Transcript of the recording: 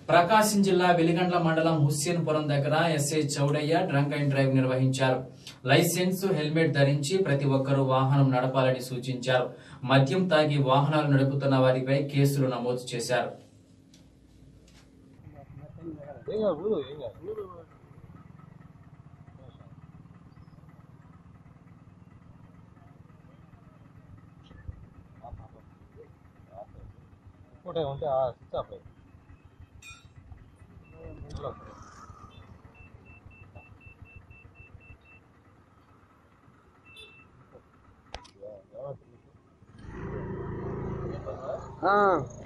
ప్రకాశం జిల్లా వెలిగండ్ల మండలం హుస్సేన్పురం దగ్గర SI Chowdaiah drunk and drive నిర్వహించారు లైసెన్స్ హెల్మెట్ ధరించి ప్రతి ఒక్కరూ వాహనం నడపాలని సూచించారు మద్యం తాగి వాహనాలు నడుపుతున్న వారిపై కేసులు నమోదు చేశారు ఏం కాదు ఊరు ఏం కాదు ఇంకోటి ఉంటే ఆ స్విచ్ ఆఫ్ అయ్యి ఆ